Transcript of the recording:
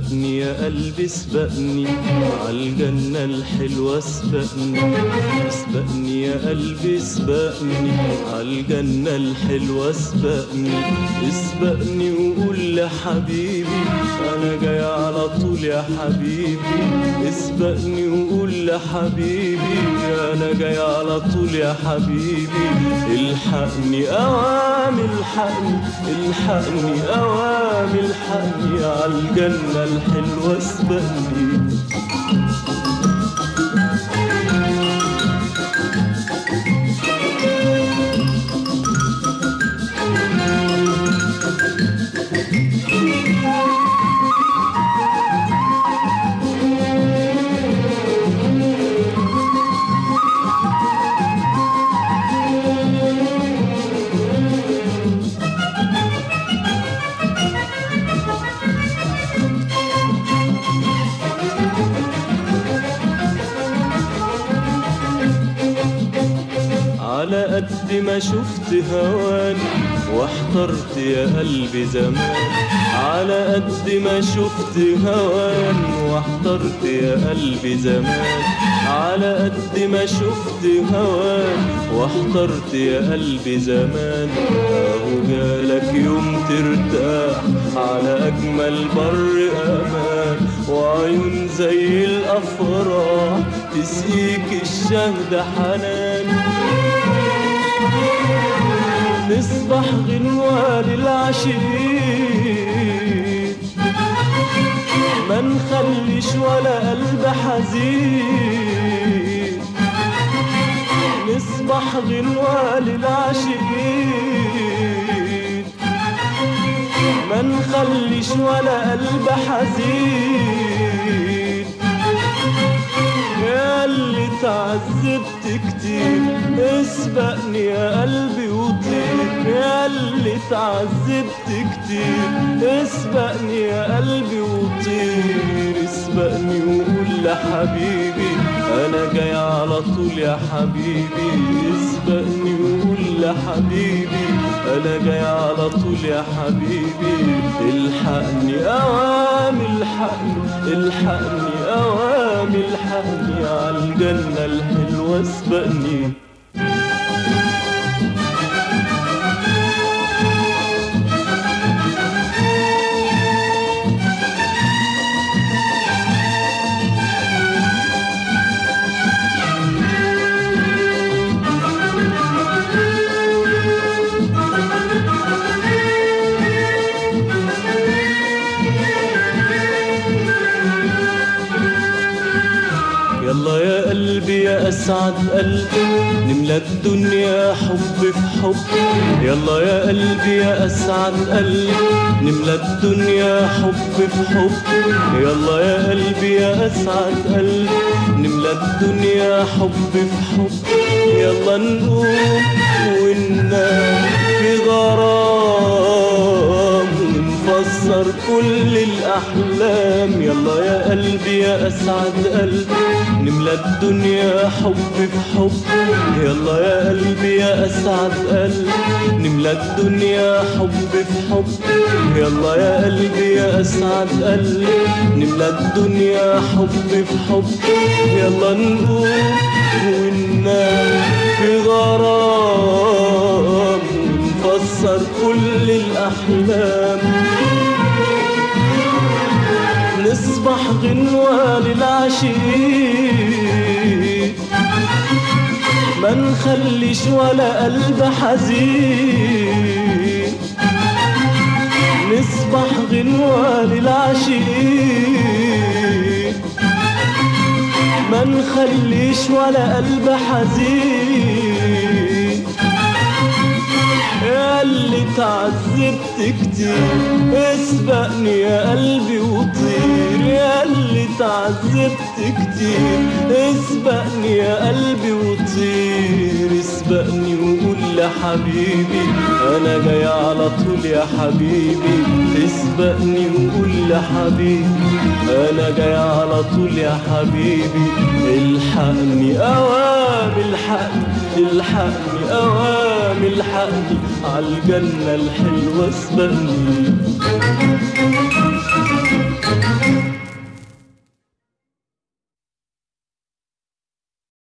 الحقني يا قلبي اسبقني عالجنة الحلوة اسبقني اسبقني يا قلبي اسبقني عالجنة الحلوة اسبقني اسبقني وقول لحبيبي انا جاي على طول يا حبيبي اسبقني وقول لحبيبي انا جاي على طول يا حبيبي الحقني اوام الحقني الحقني اوام الحقني عالجنة الحلوة اسبقني على قد ما شفت هواني واحترت يا قلبي زمان على قد ما شفت هواني واحترت يا قلبي زمان على قد ما شفت هواني واحترت يا قلبي زمان اهو جالك يوم ترتاح على اجمل بر امان وعيون زي الافراح تسقيك الشهد حنان نصبح غنوة للعشيق ما نخليش ولا قلب حزين نصبح غنوة للعشيق ما نخليش ولا قلب حزين يا اللي تعذبت كتير اسبقني يا قلبي وطير يا اللي تعذبت كتير اسبقني يا قلبي وطير اسبقني وقول لحبيبي انا جاي على طول يا حبيبي اسبقني وقول لحبيبي انا جاي على طول يا حبيبي الحقني اوام الحقني الحقني اوام الحقني عالجنة الحلوة اسبقني يلا يا قلبي يا اسعد قلبي نملى الدنيا حب في حب يلا يا قلبي يا اسعد قلبي نملى الدنيا حب في حب يلا يا قلبي يا اسعد قلبي نملى الدنيا حب في حب يلا نقوم وننام في غرام ونفسر كل الأحلام يلا يا قلبي يا أسعد قلبي نملى الدنيا حب في حب يلا يا قلبي يا أسعد قلبي نملى الدنيا حب في حب يلا يا قلبي يا أسعد قلبي نملى الدنيا حب في حب يلا نقوم وننام في غرام ونفسر كل الأحلام نصبح غنوة للعشيق ما نخليش ولا قلب حزين نصبح غنوة للعشيق ما نخليش ولا قلب حزين يا اللي تعذبت كتير اسبقني يا قلبي وطير يا اللي تعذبت كتير اسبقني يا قلبي وطير اسبقني وقول لحبيبي انا جاي على طول يا حبيبي اسبقني وقول لحبيبي انا جاي على طول يا حبيبي الحقني اوام الحقني الحقني اوام الحقني عالجنة الحلوة اسبقني الحب